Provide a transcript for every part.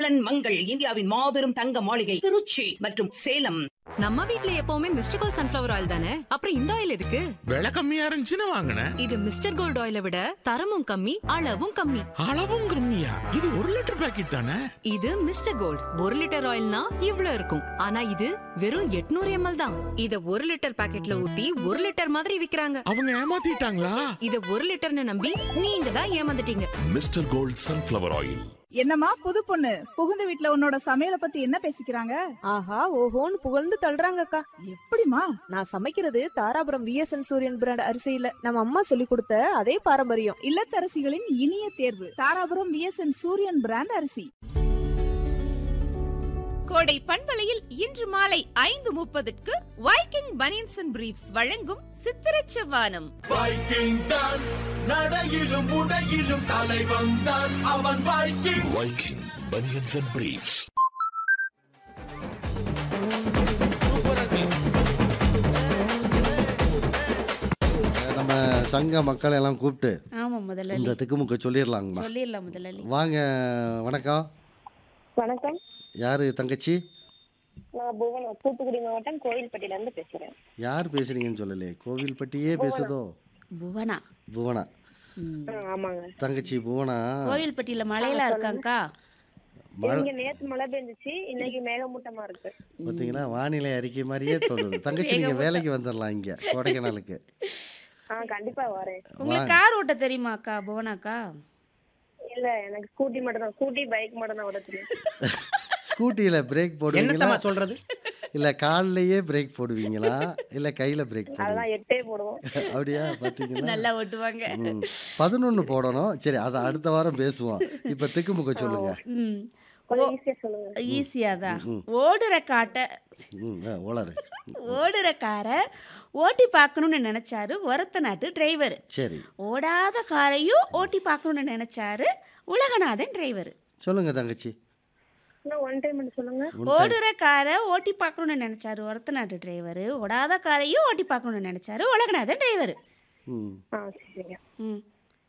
மங்களன் மங்கள் இந்தியாவின் மாபெரும் தங்க மாளிகை திருச்சி மற்றும் சேலம் நம்ம வீட்ல எப்பவுமே மிஸ்டர் கோல்ட் சன்ஃபிளவர் ஆயில் தானே அப்புறம் இந்த ஆயில் எதுக்கு விலை கம்மியா இருந்துச்சுன்னு வாங்கினேன் இது மிஸ்டர் கோல்ட் ஆயிலை விட தரமும் கம்மி அளவும் கம்மி அளவும் கம்மியா இது ஒரு லிட்டர் பாக்கெட் தானே இது மிஸ்டர் கோல்ட் ஒரு லிட்டர் ஆயில்னா இவ்ளோ இருக்கும் ஆனா இது வெறும் 800 எம்எல் தான் இத ஒரு லிட்டர் பாக்கெட்ல ஊத்தி ஒரு லிட்டர் மாதிரி விக்கிறாங்க அவங்க ஏமாத்திட்டாங்களா இத ஒரு லிட்டர்னு நம்பி நீங்க தான் ஏமாந்துட்டீங்க மிஸ்டர் கோல்ட் சன்ஃப்ளவர் ஆயில் என்னம்மா புது பொண்ணு புகுந்த வீட்ல உன்னோட சமையல பத்தி என்ன பேசிக்கிறாங்க ஆஹா ஓஹோன்னு புகழ்ந்து தள்ளுறாங்கக்கா எப்படிமா நான் சமைக்கிறது தாராபுரம் விஎஸ்என் சூரியன் பிராண்ட் அரிசியில நம்ம அம்மா சொல்லி கொடுத்த அதே பாரம்பரியம் இல்லத்தரசிகளின் இனிய தேர்வு தாராபுரம் விஎஸ்என் சூரியன் பிராண்ட் அரிசி கோடை பண்பலையில் இன்று மாலை ஐந்து முப்பதுக்கு வைக்கிங் பனியன்ஸ் அண்ட் பிரீப்ஸ் வழங்கும் சித்திரச் செவ்வானம் வைக்கிங் தான் நடையிலும் உடையிலும் தலை வந்தான் அவன் Viking Viking banians and briefs நம்ம சங்க மக்கள் எல்லாம் கூப்பிட்டு ஆமா முதல்ல இந்த திக்குமுக்க சொல்லிடலாங்கம்மா சொல்லிடலாம் முதல்ல வாங்க வணக்கம் வணக்கம் யாரு தங்கச்சி நான் புவனா தூத்துக்குடி மாவட்டம் கோயில்பட்டியில இருந்து பேசுறேன் யார் பேசுறீங்கன்னு சொல்லலையே கோவில்பட்டியே பேசுதோ புவனா புவனா ம். ஆ, ஆமாங்க தங்கச்சி புவனா கோவில்பட்டியில மழையெல்லாம் இருக்காங்கக்கா மழை இங்க நேத்து மழை பெஞ்சுச்சு இன்னைக்கு மேகமூட்டமா இருக்கு பார்த்தீங்கன்னா வானிலை அறிக்கை மாதிரியே தோணுது தங்கச்சி நீங்க வேலைக்கு வந்துடலாம் இங்க கொடைக்கானலுக்கு ஆ கண்டிப்பா வரேன் உங்களுக்கு கார் ஓட்ட தெரியுமாக்கா புவனாக்கா இல்ல எனக்கு ஸ்கூட்டி மட்டும் தான் ஸ்கூட்டி பைக் மட்டும் தான் ஓட தெரியும் ஸ்கூட்டியில பிரேக் போடுவீங்களா என்னத்தம்மா சொல்றது இல்ல கால்லயே பிரேக் போடுவீங்களா இல்ல கையில பிரேக் போடுவீங்களா அதெல்லாம் எட்டே போடுவோம் அப்படியா பாத்தீங்களா நல்லா ஓட்டுவாங்க ம் பதினொன்று போடணும் சரி அதை அடுத்த வாரம் பேசுவோம் இப்போ திக்குமுக்க சொல்லுங்க ம் கொஞ்சம் ஈஸியா சொல்லுங்க ஈஸியா தான் ஓடுற காட்டை ம் ஆ, உளறு ஓடுற காரை ஓட்டி பார்க்கணும்னு நினைச்சாரு ஒரத்த நாட்டு டிரைவர் சரி ஓடாத காரையும் ஓட்டி பார்க்கணும்னு நினைச்சாரு உலகநாதன் டிரைவர் சொல்லுங்க தங்கச்சி இன்னும் ஒன் டைம் மட்டும் சொல்லுங்க ஓடுற காரை ஓட்டி பார்க்கணும்னு நினைச்சாரு ஒரத்த நாட்டு டிரைவர் ஓடாத காரையும் ஓட்டி பார்க்கணும்னு நினைச்சாரு உலகநாதன் டிரைவர் ம் ஆ சரிங்க ம்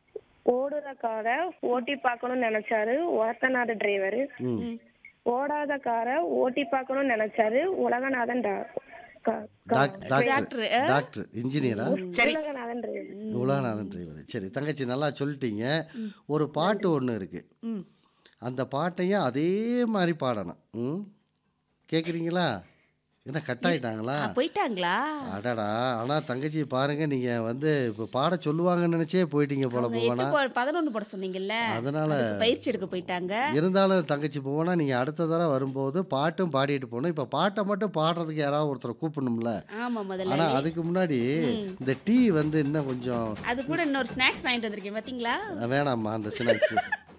ஓடுற காரை ஓட்டி பார்க்கணும்னு நினைச்சாரு ஒரத்தநாத டிரைவர் ம் ஓடாத காரை ஓட்டி பார்க்கணும்னு நினைச்சாரு உலகநாதன் டா- கா- கா- டாக் டாக்டர் டாக்டர், ஆ? டாக்டர் இன்ஜினியரா உலகநாதன் டிரைவர் உலகநாதன் டிரைவர் சரி தங்கச்சி நல்லா சொல்லிட்டீங்க ஒரு பாட்டு ஒன்று இருக்கு ம் அந்த பாட்டையும் அதே மாதிரி பாடணும் ம் கேட்குறீங்களா என்ன கட் ஆயிட்டாங்களா ஆ, போயிட்டாங்களா அடடா ஆனால் தங்கச்சி பாருங்க நீங்கள் வந்து இப்போ பாட சொல்லுவாங்கன்னு நினச்சே போயிட்டீங்க போல அவங்க எட்டு போவனா போ- பதினொன்னு போட சொன்னீங்கல்ல அதனால அதுக்கு பயிற்சி எடுக்க போயிட்டாங்க இருந்தாலும் தங்கச்சி போனா நீங்கள் அடுத்த தடவை வரும்போது பாட்டும் பாடிட்டு போகணும் இப்போ பாட்டை மட்டும் பாடுறதுக்கு யாராவது ஒருத்தரை கூப்பிடணும்ல ஆமா முதல்ல ஆனால் அதுக்கு முன்னாடி இந்த டீ வந்து இன்னும் கொஞ்சம் அது கூட இன்னொரு ஸ்நாக்ஸ் வாங்கிட்டு வந்திருக்கேன் பாத்தீங்களா வேணாம்மா அந்த ஸ்நாக்ஸ்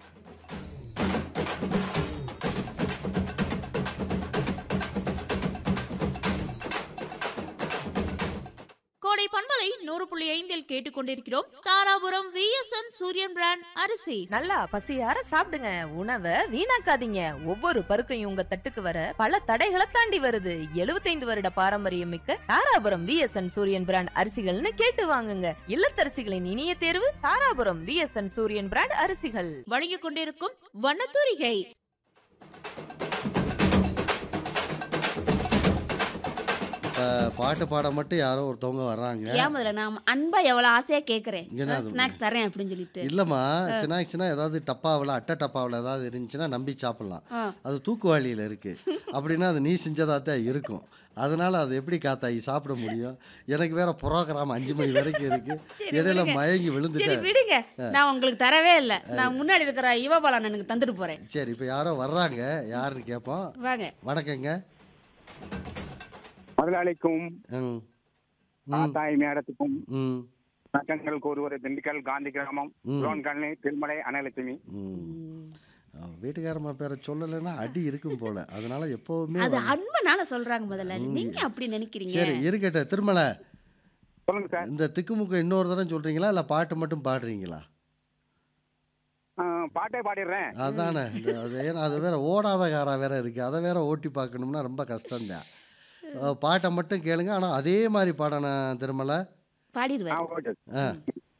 கோடை பண்பலை நூறு புள்ளி ஐந்தில் கேட்டுக்கொண்டிருக்கிறோம் தாராபுரம் விஎஸ்என் சூரியன் பிராண்ட் அரிசி நல்லா பசியார சாப்பிடுங்க உணவை வீணாக்காதீங்க ஒவ்வொரு பருக்கையும் உங்க தட்டுக்கு வர பல தடைகளை தாண்டி வருது 75 வருட பாரம்பரியம் மிக்க தாராபுரம் விஎஸ்என் சூரியன் பிராண்ட் அரிசிகள்னு கேட்டு வாங்குங்க இல்லத்தரசிகளின் இனிய தேர்வு தாராபுரம் விஎஸ்என் சூரியன் பிராண்ட் அரிசிகள் வழங்கிக் கொண்டிருக்கும் வண்ணத்தூரிகை இப்போ பாட்டு பாட மட்டும் யாரோ ஒருத்தவங்க வர்றாங்க ஏன் முதல்ல நான் அன்பா எவ்வளவு ஆசையா கேக்குறேன் என்ன அது? ஸ்நாக்ஸ் தரேன் அப்படின்னு சொல்லிட்டு இல்லைம்மா ஸ்நாக்ஸ்னா ஏதாவது டப்பாவில் அட்டை டப்பாவில் ஏதாவது இருந்துச்சுன்னா நம்பி சாப்பிடலாம் ஆ. அது தூக்குவாளியில் இருக்கு அப்படின்னா அது நீ செஞ்சதாக தான் இருக்கும் அதனால அது எப்படி காத்தாயி சாப்பிட முடியும் எனக்கு வேற ப்ரோக்ராம் அஞ்சு மணி வரைக்கும் இருக்கு சரி, இடையில விடுங்க. மயங்கி சரி விழுந்துட்டேன் விடுங்க நான் உங்களுக்கு தரவே இல்ல நான் முன்னாடி இருக்கிற யுவபாலன் எனக்கு தந்துட்டு போறேன் சரி இப்போ யாரோ வர்றாங்க யாருன்னு கேட்போம் வாங்க வணக்கங்க முதலாளிக்கும் ம் ம் ஆத்தாய் மேடத்துக்கும் ம் வணக்கங்கள் கூறுவது திண்டுக்கல் காந்தி கிராமம் ம். ரோன்கல்னி திருமலை அனலட்சுமி ம் அவன் வீட்டுக்காரம்மா பேரை சொல்லலைன்னா அடி இருக்கும் போல அதனால எப்பவுமே அது வந்து- அன்பனால சொல்றாங்க முதல்ல ம். நீங்க அப்படி நினைக்கிறீங்க சரி இருக்கட்டும் திருமலை சொல்லுங்க சார் இந்த திக்குமுக்கு இன்னொரு தடவை சொல்றீங்களா இல்லை பாட்டு மட்டும் பாடுறீங்களா ஆ, பாட்டே பாடிடுறேன் அதானே இந்த- அது ஏன்னா அது வேற ஓடாத காரா வேற இருக்கு அதை வேற ஓட்டி பார்க்கணும்னா ரொம்ப கஷ்டம்தான் அஹ் பாட்டை மட்டும் கேளுங்க ஆனால் அதே மாதிரி பாடணும் திருமலை பாடிடுவாரு ஓகே ஆ